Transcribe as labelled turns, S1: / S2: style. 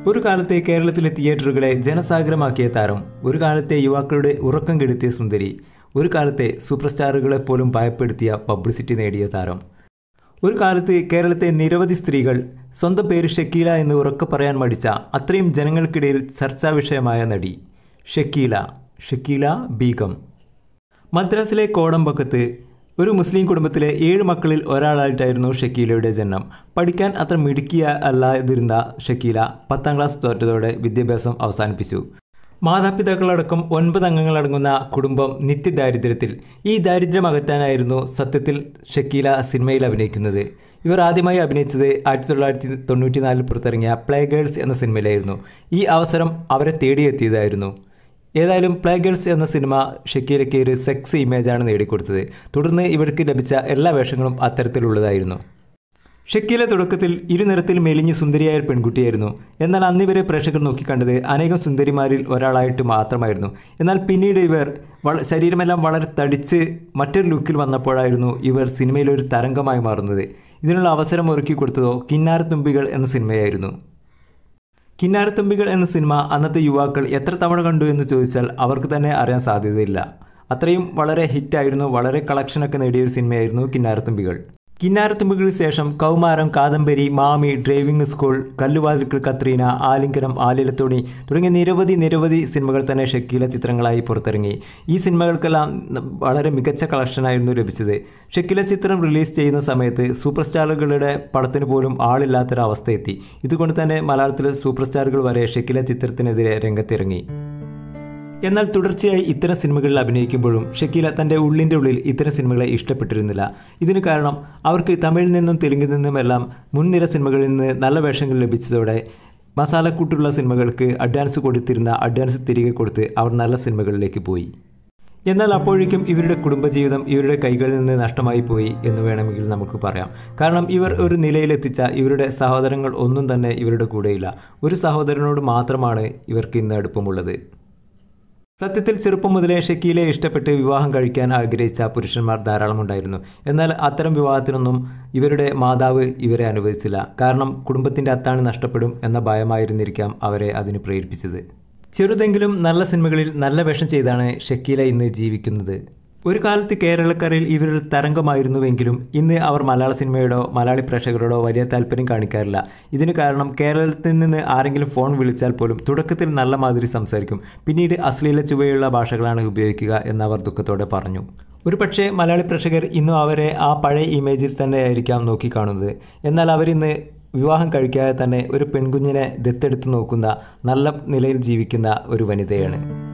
S1: ഒരു കാലത്തെ കേരളത്തിലെ തിയേറ്ററുകളെ ജനസാഗരമാക്കിയ താരം ഒരു കാലത്തെ യുവാക്കളുടെ ഉറക്കം കെടുത്തിയ സുന്ദരി ഒരു കാലത്തെ സൂപ്പർ സ്റ്റാറുകളെ പോലും ഭയപ്പെടുത്തിയ പബ്ലിസിറ്റി നേടിയ താരം ഒരു കാലത്ത് കേരളത്തെ നിരവധി സ്ത്രീകൾ സ്വന്തം പേര് ഷക്കീല എന്ന് ഉറക്കെ പറയാൻ മടിച്ച അത്രയും ജനങ്ങൾക്കിടയിൽ ചർച്ചാ വിഷയമായ നടി ഷക്കീല ഷക്കീല ബീഗം മദ്രാസിലെ കോടമ്പക്കത്ത് ഒരു മുസ്ലിം കുടുംബത്തിലെ ഏഴ് മക്കളിൽ ഒരാളായിട്ടായിരുന്നു ഷക്കീലയുടെ ജനനം പഠിക്കാൻ അത്ര മിടുക്കിയ അല്ലാതിരുന്ന ഷക്കീല പത്താം ക്ലാസ് തോറ്റതോടെ വിദ്യാഭ്യാസം അവസാനിപ്പിച്ചു മാതാപിതാക്കളടക്കം ഒൻപത് അംഗങ്ങളടങ്ങുന്ന കുടുംബം നിത്യദാരിദ്ര്യത്തിൽ ഈ ദാരിദ്ര്യം അകറ്റാനായിരുന്നു സത്യത്തിൽ ഷക്കീല സിനിമയിൽ അഭിനയിക്കുന്നത് ഇവർ ആദ്യമായി അഭിനയിച്ചത് ആയിരത്തി തൊള്ളായിരത്തി തൊണ്ണൂറ്റി നാലിൽ പുറത്തിറങ്ങിയ പ്ലേ ഗേൾസ് എന്ന സിനിമയിലായിരുന്നു ഈ അവസരം അവരെ തേടിയെത്തിയതായിരുന്നു ഏതായാലും പ്ലേ ഗേൾസ് എന്ന സിനിമ ഷക്കീലയ്ക്ക് ഒരു സെക്സ് ഇമേജാണ് നേടിക്കൊടുത്തത് തുടർന്ന് ഇവർക്ക് ലഭിച്ച എല്ലാ വേഷങ്ങളും അത്തരത്തിലുള്ളതായിരുന്നു ഷക്കീല തുടക്കത്തിൽ ഇരുനിറത്തിൽ മെലിഞ്ഞ് സുന്ദരിയായ ഒരു പെൺകുട്ടിയായിരുന്നു എന്നാൽ അന്നിവരെ പ്രേക്ഷകർ നോക്കിക്കണ്ടത് അനേകം സുന്ദരിമാരിൽ ഒരാളായിട്ട് മാത്രമായിരുന്നു എന്നാൽ പിന്നീട് ഇവർ വള ശരീരമെല്ലാം വളരെ തടിച്ച് മറ്റൊരു ലുക്കിൽ വന്നപ്പോഴായിരുന്നു ഇവർ സിനിമയിലൊരു തരംഗമായി മാറുന്നത് ഇതിനുള്ള അവസരം ഒരുക്കി കൊടുത്തതോ കിന്നാരത്തുമ്പികൾ എന്ന സിനിമയായിരുന്നു കിന്നാരത്തുമ്പികൾ എന്ന സിനിമ അന്നത്തെ യുവാക്കൾ എത്ര തവണ കണ്ടു എന്ന് ചോദിച്ചാൽ അവർക്ക് തന്നെ അറിയാൻ സാധ്യതയില്ല അത്രയും വളരെ ഹിറ്റായിരുന്നു വളരെ കളക്ഷനൊക്കെ നേടിയ ഒരു സിനിമയായിരുന്നു കിന്നാരത്തുമ്പികൾ കിന്നാരത്തുമ്പികൾക്ക് ശേഷം കൗമാരം കാദംബരി മാമി ഡ്രൈവിംഗ് സ്കൂൾ കല്ലുവാതിൽക്കൽ കത്രീന ആലിംഗനം ആലിലത്തോണി തുടങ്ങിയ നിരവധി നിരവധി സിനിമകൾ തന്നെ ഷക്കീല ചിത്രങ്ങളായി പുറത്തിറങ്ങി ഈ സിനിമകൾക്കെല്ലാം വളരെ മികച്ച കളക്ഷനായിരുന്നു ലഭിച്ചത് ഷക്കീല ചിത്രം റിലീസ് ചെയ്യുന്ന സമയത്ത് സൂപ്പർ സ്റ്റാറുകളുടെ പടത്തിന് പോലും ആളില്ലാത്തൊരവസ്ഥ എത്തി ഇതുകൊണ്ട് തന്നെ മലയാളത്തിലെ സൂപ്പർ സ്റ്റാറുകൾ വരെ ഷക്കീല ചിത്രത്തിനെതിരെ രംഗത്തിറങ്ങി എന്നാൽ തുടർച്ചയായി ഇത്തരം സിനിമകളിൽ അഭിനയിക്കുമ്പോഴും ഷക്കീല തൻ്റെ ഉള്ളിൻ്റെ ഉള്ളിൽ ഇത്തരം സിനിമകളെ ഇഷ്ടപ്പെട്ടിരുന്നില്ല ഇതിന് കാരണം അവർക്ക് തമിഴിൽ നിന്നും തെലുങ്കിൽ നിന്നുമെല്ലാം മുൻനിര സിനിമകളിൽ നിന്ന് നല്ല വേഷങ്ങൾ ലഭിച്ചതോടെ മസാലക്കൂട്ടുള്ള സിനിമകൾക്ക് അഡ്വാൻസ് കൊടുത്തിരുന്ന അഡ്വാൻസ് തിരികെ കൊടുത്ത് അവർ നല്ല സിനിമകളിലേക്ക് പോയി എന്നാൽ അപ്പോഴേക്കും ഇവരുടെ കുടുംബജീവിതം ഇവരുടെ കൈകളിൽ നിന്ന് നഷ്ടമായി പോയി എന്ന് വേണമെങ്കിൽ നമുക്ക് പറയാം കാരണം ഇവർ ഒരു നിലയിലെത്തിച്ച ഇവരുടെ സഹോദരങ്ങൾ ഒന്നും തന്നെ ഇവരുടെ കൂടെയില്ല ഒരു സഹോദരനോട് മാത്രമാണ് ഇവർക്ക് ഇന്ന് അടുപ്പമുള്ളത് സത്യത്തിൽ ചെറുപ്പം മുതലേ ഷക്കീലെ ഇഷ്ടപ്പെട്ട് വിവാഹം കഴിക്കാൻ ആഗ്രഹിച്ച പുരുഷന്മാർ ധാരാളമുണ്ടായിരുന്നു എന്നാൽ അത്തരം വിവാഹത്തിനൊന്നും ഇവരുടെ മാതാവ് ഇവരെ അനുവദിച്ചില്ല കാരണം കുടുംബത്തിൻ്റെ അത്താണി നഷ്ടപ്പെടും എന്ന ഭയമായിരുന്നിരിക്കാം അവരെ അതിന് പ്രേരിപ്പിച്ചത് ചെറുതെങ്കിലും നല്ല സിനിമകളിൽ നല്ല വേഷം ചെയ്താണ് ഷക്കീല ഇന്ന് ജീവിക്കുന്നത് ഒരു കാലത്ത് കേരളക്കരയിൽ ഇവരൊരു തരംഗമായിരുന്നുവെങ്കിലും ഇന്ന് അവർ മലയാള സിനിമയോടോ മലയാളി പ്രേക്ഷകരോടോ വലിയ താല്പര്യം കാണിക്കാറില്ല ഇതിന് കാരണം കേരളത്തിൽ നിന്ന് ആരെങ്കിലും ഫോൺ വിളിച്ചാൽ പോലും തുടക്കത്തിൽ നല്ല മാതിരി സംസാരിക്കും പിന്നീട് അശ്ലീല ചുവയുള്ള ഭാഷകളാണ് ഉപയോഗിക്കുക എന്ന് അവർ ദുഃഖത്തോടെ പറഞ്ഞു ഒരു പക്ഷേ മലയാളി പ്രേക്ഷകർ ഇന്നും അവരെ ആ പഴയ ഇമേജിൽ തന്നെ ആയിരിക്കാം നോക്കിക്കാണുന്നത് എന്നാൽ അവരിന്ന് വിവാഹം കഴിക്കാതെ തന്നെ ഒരു പെൺകുഞ്ഞിനെ ദത്തെടുത്ത് നോക്കുന്ന നല്ല നിലയിൽ ജീവിക്കുന്ന ഒരു വനിതയാണ്